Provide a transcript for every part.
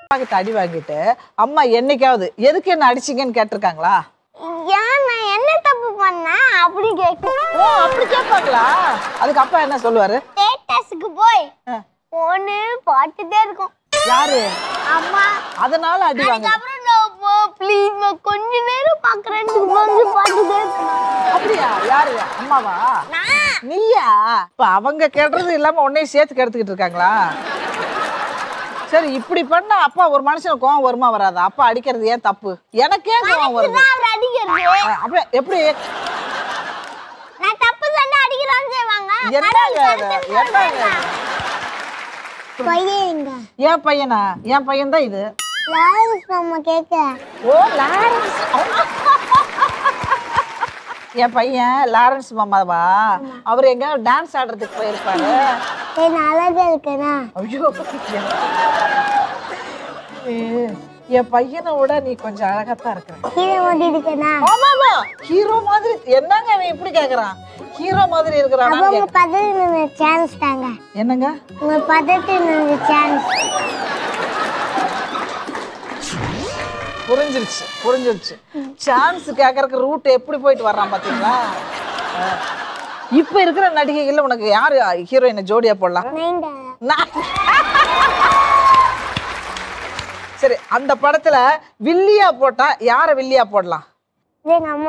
அப்பாக்கிட்ட அடி வாங்கிட்டு அம்மா என்னைக்காவது எதுக்கு என்ன அடிச்சீங்கன்னு கேட்டிருக்காங்களா ஏன் நான் என்ன தப்பு பண்ணேன் அப்படி கேட்கும் ஓ அப்படி கேட்பாங்களா அதுக்கு அப்பா என்ன சொல்லுவாரு ஸ்டேட்டஸ்க்கு போய் ஆ, ஒண்ணு பாட்டுட்டே இருக்கும் யாரு அம்மா அதனால அடி வாங்க அதுக்கப்புறம் நான் ப்ளீஸ் கொஞ்ச நேரம் பாக்குறேன்னு வந்து பாட்டுட்டே இருக்கும் அப்படியா யாரு அம்மாவா நான் நீயா இப்ப அவங்க கெடுறது இல்லாம உன்னையும் சேர்த்து கெடுத்துக்கிட்டு இருக்காங்களா சரி இப்படி பண்ணா அப்பா ஒரு மனுஷனுக்கு கோவம் வருமா வராதா அப்பா அடிக்கிறது ஏன் தப்பு எனக்கே கோவம் வருது தான் அவர் அடிக்கிறது அஹ் அப்படியே எப்படி நான் தப்பு சண்டை அடிக்கிறான்னு செய்வாங்க என்னங்க அது? என்னங்க அது? பையங்க என் பையனா என் பையன் தான் இது லாரன்ஸ் மாமா கேட்க ஓ லாரன்ஸ் என் பையன் லாரன்ஸ் மாமாவா அவர் எங்க டான்ஸ் ஆடுறதுக்கு போயிருப்பாரு ஏய் நான் அழகா இருக்கேனா ஐயோ ஏய், என் பையனை விட நீ கொஞ்சம் அழகாத்தான் இருக்கிற கீழே ஓடி இருக்கேனா ஆமாமா ஹீரோ மாதிரி என்னங்க அவன் இப்படி கேக்குறான் ஹீரோ மாதிரி அப்ப இருக்கிறான் உங்க பதவி சான்ஸ் தாங்க என்னங்க உங்க பதவி சான்ஸ் புரிஞ்சிருச்சு புரிஞ்சிருச்சு சான்ஸ் கேட்கறக்கு ரூட் எப்படி போயிட்டு வர்றான் பாத்தீங்களா அஹ். இப்ப இருக்கிற நடிகைகள்ல உனக்கு யாரு ஹீரோயினை ஜோடியா போடலாம் நைண்டா நான்- சரி அந்த படத்துல வில்லியா போட்டா யார வில்லியா போடலாம் எங்க அம்மா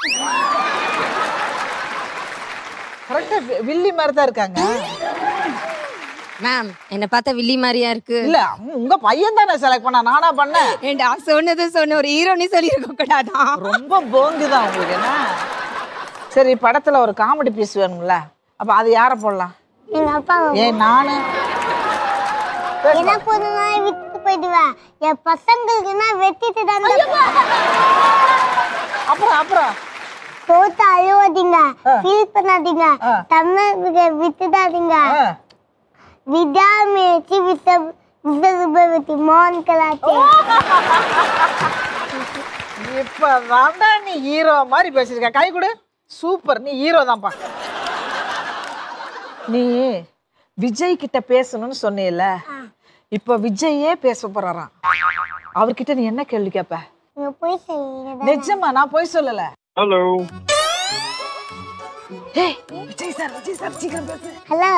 கரெக்டா வில்லி மாதிரி தான் இருக்காங்க மேம் என்ன பார்த்தா வில்லி மாதிரியா இருக்கு இல்ல உம், உங்க பையன் தானே செலக்ட் பண்ணா நானா பண்ணேன் ஏண்டா சொன்னது சொன்ன ஒரு ஹீரோனி சொல்லியிருக்க கூடாதா ரொம்ப போங்கு தான் உங்களுக்கு என்ன சரி படத்துல ஒரு காமெடி பீஸ் வேணும்ல அப்ப அது யார போடலாம் எங்க அப்பா ஏன் நானு எனக்கு ஒரு நாள் விட்டு போயிடுவேன் என் பசங்களுக்கு நான் வெட்டிட்டு தான் அப்புறம் அப்புறம் தோத்து அழுவாதீங்க ஃபீல் பண்ணாதீங்க ஆ. தமிழுக்கு விட்டுடாதீங்க ஆ. விடாமுயற்சி விச விசபவதி மோகன் கலாச்சி இப்ப தாண்டா நீ ஹீரோ மாதிரி பேசிருக்க கை கொடு சூப்பர் நீ ஹீரோ தான்ப்பா நீ விஜய் கிட்ட பேசணும்னு சொன்னீல இப்ப விஜயே பேச போறாராம் அவர்கிட்ட நீ என்ன கேள்வி கேப்ப நீங்க போய் செய்யுங்க நிஜமா நான் போய் சொல்லல ஹலோ ஏய் விஜய் சார் விஜய் சார் சீக்கிரம் பேசு ஹலோ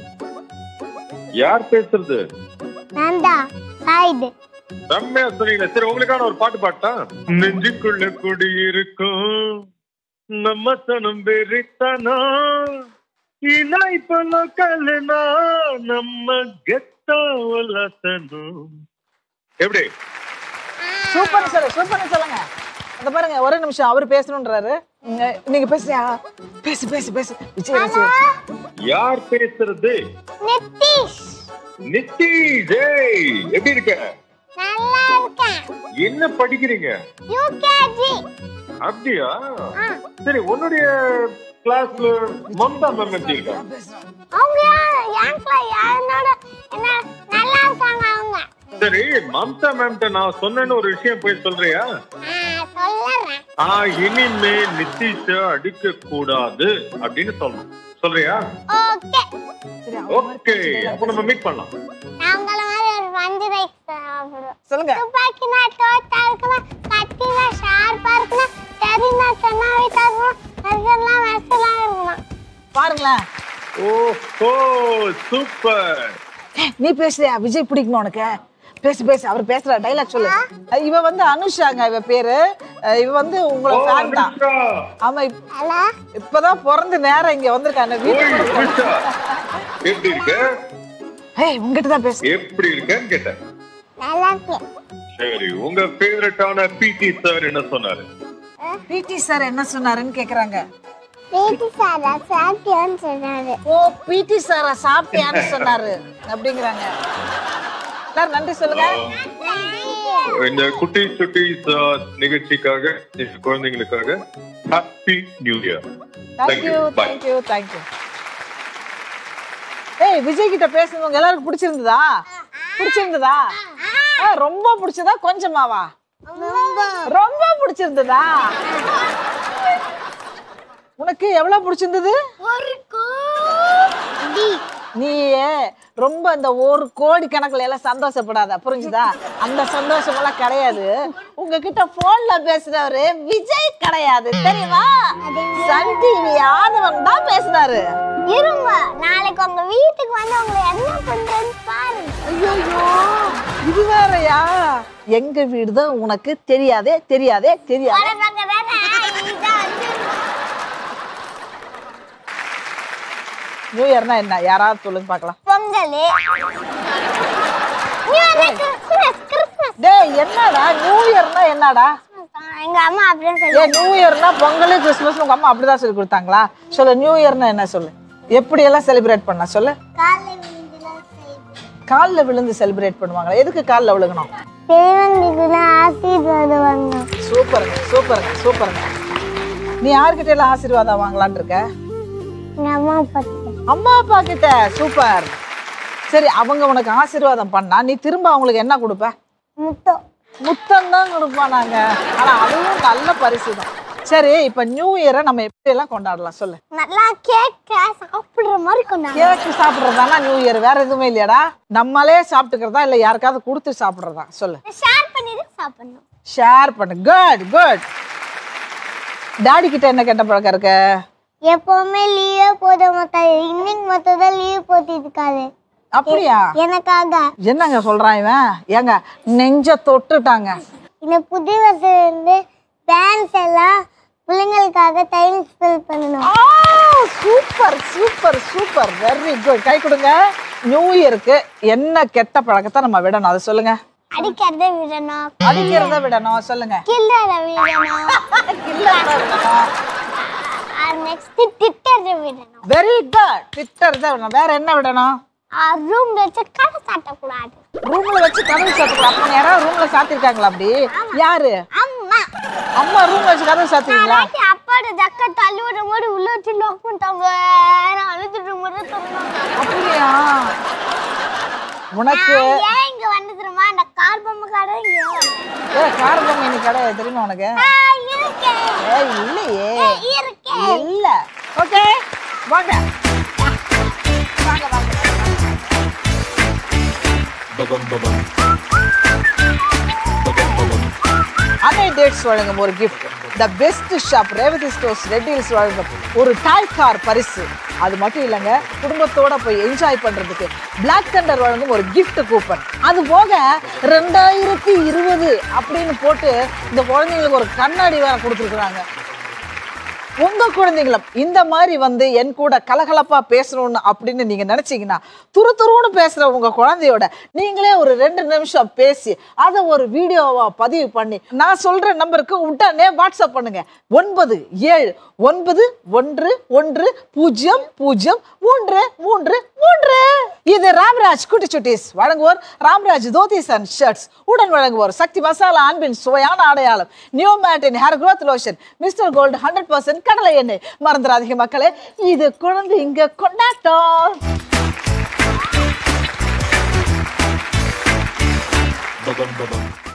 யார் பேசுறது நான் தான் சாயிடு செம்மையா சொன்னீங்களே சரி உங்களுக்கான ஒரு பாட்டு பாட்டா நெஞ்சுக்குள்ள குடி இருக்கும் நம்ம தனம் வெறித்தனா இனாய் பல கலனா நம்ம கெத்தா வளர்த்தனும் எப்படி சூப்பர் சார் சூப்பர் சொல்லுங்க அந்த பாருங்க ஒரு நிமிஷம் அவர் பேசணும்ன்றாரு நீங்க நீங்க பேசுறியா பேசு பேசு பேசு விஜய் பேசு யார் பேசுறது நித்திஷ் நித்தீஷ் ஏய் எப்படி இருக்க நல்லா இருக்கேன் என்ன படிக்கிறீங்க யூகேஜி அப்படியா சரி உன்னுடைய கிளாஸ்ல மம்தா மேம் எப்படி இருக்கா அவங்க யார் என் கிளா என்னோட என்ன நல்லா இருக்காங்க அவங்க சரி மம்தா மேம்கிட்ட நான் சொன்னேன்னு ஒரு விஷயம் போய் சொல்றியா ஆ, சொல்லுறேன் ஆ இனிமே நித்தீஷ அடிக்க கூடாது அப்படின்னு சொல்லணும் சொல்றியா ஓகே சரி அவர் மாதிரி ஓகே அப்ப நம்ம மீட் பண்ணலாம் நான் உங்கள மாதிரி ஒரு மஞ்சு ரைஸ் சாப்பிடுவேன் சொல்லுங்க துப்பாக்கினா தோட்டா இருக்கலாம் கத்தினா ஷார்ப்பா இருக்கலாம் தெரினா தென்னாவிட்டா இருக்கலாம் நெருங்கலாம் வெசலாம் இருக்கலாம் பாருங்களேன் ஓஹோ சூப்பர் ஏய், நீ பேசுறியா விஜய் பிடிக்குமா உனக்கு பேசு பேசு அவர் பேசுற டைலாக் சொல்லு அஹ் இவ வந்து அனுஷாங்க இவ பேரு அஹ் இவ வந்து உங்களோட ஓ ஃபேன் தான் அனுஷ்கா ஆமா இப்- ஹலோ இப்பதான் பிறந்து நேரம் இங்க வந்திருக்காங்க ஓய் வீட்டுக்கு அனுஷ்கா எப்படி இருக்க ஏய் உங்ககிட்ட தான் பேசு எப்படி இருக்கேன்னு கேட்டேன் நல்லா இருக்கேன் சரி உங்க ஃபேவரட்டான பிடி சார் என்ன சொன்னாரு பிடி சார் என்ன சொன்னாருன்னு கேக்குறாங்க வீட்டு சாரா சாப்பிட்டியான்னு சொன்னாரு ஓ பிடி சாரா சாப்பிட்டியான்னு சொன்னாரு அப்படிங்கிறாங்க எல்லாரும் நன்றி சொல்லுங்க இந்த குட்டி சுட்டி சார் நிகழ்ச்சிக்காக இந்த குழந்தைங்களுக்காக happy new year thank you Bye. Thank you thank you ஏய் விஜய் கிட்ட பேசுனவங்க எல்லாருக்கும் பிடிச்சிருந்ததா பிடிச்சிருந்ததா ஆ, ரொம்ப பிடிச்சதா கொஞ்சமாவா ரொம்ப பிடிச்சிருந்ததா உனக்கு எவ்வளவு பிடிச்சிருந்தது ஒரு கோடி நீ ரொம்ப இந்த ஒரு கோடி கணக்குல எல்லாம் சந்தோஷப்படாத புரிஞ்சுதா அந்த சந்தோஷம் எல்லாம் கிடையாது உங்ககிட்ட போன்ல பேசுறவரு விஜய் கிடையாது தெரியுமா சன் டிவி ஆதவன் தான் பேசினாரு இருங்க நாளைக்கு உங்க வீட்டுக்கு வந்து உங்களை என்ன பண்றேன்னு பாருங்க ஐயோ இது வேறயா எங்க வீடு தான் உனக்கு தெரியாதே தெரியாதே தெரியாது வர பக்கம் இதான் வந்து நியூ இயர்னா என்ன யாராவது சொல்லுங்க பார்க்கலாம் பொங்கல் கிறிஸ்மஸ் கிறிஸ்மஸ் டேய் என்னடா நியூ இயர்னா என்னடா எங்க அம்மா அப்படியே ஏ சொல்லி நியூ இயர்னா பொங்கல் கிறிஸ்மஸ் உங்க அம்மா அப்படிதான் சொல்லி கொடுத்தாங்களா சொல்லு நியூ இயர்னா என்ன சொல்லு எப்படி எல்லாம் செலிப்ரேட் பண்ண சொல்லு காலைல விழுந்துலாம் செய்வோம் காலில் விழுந்து செலிப்ரேட் பண்ணுவாங்களா எதுக்கு காலில் விழுகணும் தேவந்திக்குலாம் ஆசீர்வாதம் வாங்கணும் சூப்பருங்க சூப்பருங்க சூப்பருங்க நீ யார்கிட்ட எல்லாம் ஆசீர்வாதம் வாங்கலாம்னு இருக்க எங்க அம்மா பார்த்து அம்மா அப்பா கிட்ட சூப்பர் சரி அவங்க உனக்கு ஆசீர்வாதம் பண்ணா நீ திரும்ப அவங்களுக்கு என்ன கொடுப்ப முத்தம் முத்தம் தான் கொடுப்போம் நாங்க ஆனா அதுவும் நல்ல பரிசு தான் சரி இப்ப நியூ இயரை நம்ம எப்படி எல்லாம் கொண்டாடலாம் சொல்லு நல்லா கேக்க சாப்பிடுற மாதிரி கொண்டாங்க கேக்கு சாப்பிடுறதானா நியூ இயர் வேற எதுவுமே இல்லையாடா நம்மளே சாப்பிட்டுக்கிறதா இல்ல யாருக்காவது கொடுத்து சாப்பிடுறதா சொல்லு ஷேர் பண்ணிட்டு சாப்பிடணும் ஷேர் பண்ணு குட் குட் டாடி கிட்ட என்ன கெட்ட பழக்கம் இருக்கு எப்பவுமே லீவே போட மாட்டாரு இன்னைக்கு மட்டும் தான் லீவ் போட்டு இருக்காரு அப்படியா எனக்காக என்னங்க சொல்றான் இவன் ஏங்க நெஞ்ச தொட்டுட்டாங்க இந்த புது வருஷம் வந்து பேரண்ட்ஸ் எல்லாம் பிள்ளைங்களுக்காக டைம் ஸ்பெல் பண்ணணும் super super super very good கை கொடுங்க நியூ இயருக்கு என்ன கெட்ட பழக்கத்தை நம்ம விடணும் அதை சொல்லுங்க அடிக்கிறத விடணும் அடிக்கிறத விடணும் சொல்லுங்க கில்லற விடணும் கில்லறத விடணும் நெக்ஸ்ட் திட்டறத விடணும் வெரி குட் ட்விட்டர் தான் விடணும் வேற என்ன விடணும் ரூம் வச்சு கதை சாட்டக்கூடாது ரூம்ல வச்சு கதவு சாத்திக்கலாம் அப்ப யாராவது ரூம்ல சாத்திருக்காங்களா அப்படி யாரு அம்மா அம்மா ரூம்ல வச்சு கதவு சாத்துவீங்களா ராத்தி அப்பாவோட ஜக்க தள்ளி விடும் போது உள்ள வச்சு லாக் பண்ணிட்டாங்க நான் அழுதுட்டு போது சொன்னாங்க அப்படியா உனக்கு நான் ஏன் இங்க வந்து தெரியுமா அந்த கார் பொம்மை கடை இங்க ஏ கார் பொம்மை இன்னைக்கு கிடையாது தெரியுமா உனக்கு ஆ, இருக்கேன் ஏய் இல்லையே இருக்கேன் இல்ல ஓகே வாங்க வாங்க வாங்க அன்னை டேட்ஸ் வழங்கும் ஒரு gift the best shop Revathi stores ரெட்டில்ஸ் வழங்கும் ஒரு டாய் கார் பரிசு அது மட்டும் இல்லைங்க குடும்பத்தோட போய் என்ஜாய் பண்றதுக்கு பிளாக் தண்டர் வழங்கும் ஒரு gift கூப்பன் அது போக ரெண்டாயிரத்தி இருபது அப்படின்னு போட்டு இந்த குழந்தைங்களுக்கு ஒரு கண்ணாடி வேற கொடுத்துருக்குறாங்க உங்க குழந்தைங்களும் இந்த மாதிரி வந்து என் கூட கலகலப்பா பேசணும்னு அப்படின்னு நீங்க நினைச்சீங்கன்னா துரு துருன்னு பேசுற உங்க குழந்தையோட நீங்களே ஒரு ரெண்டு நிமிஷம் பேசி அதை ஒரு வீடியோவா பதிவு பண்ணி நான் சொல்ற நம்பருக்கு உடனே வாட்ஸ்அப் பண்ணுங்க ஒன்பது ஏழு ஒன்பது ஒன்று ஒன்று பூஜ்ஜியம் பூஜ்ஜியம் மூன்று மூன்று மூன்று இது ராம்ராஜ் குட்டி சுட்டீஸ் வழங்குவோர் ராம்ராஜ் தோதிஸ் அண்ட் ஷர்ட்ஸ் உடன் வழங்குவோர் சக்தி மசாலா அன்பின் சுவையான அடையாளம் நியூ மேட்டின் hair growth lotion Mister gold hundred percent கடலை எண்ணெய் மறந்துடாதீங்க மக்களே இது குழந்தை இங்க கொண்டாட்டம் பபம் பபம்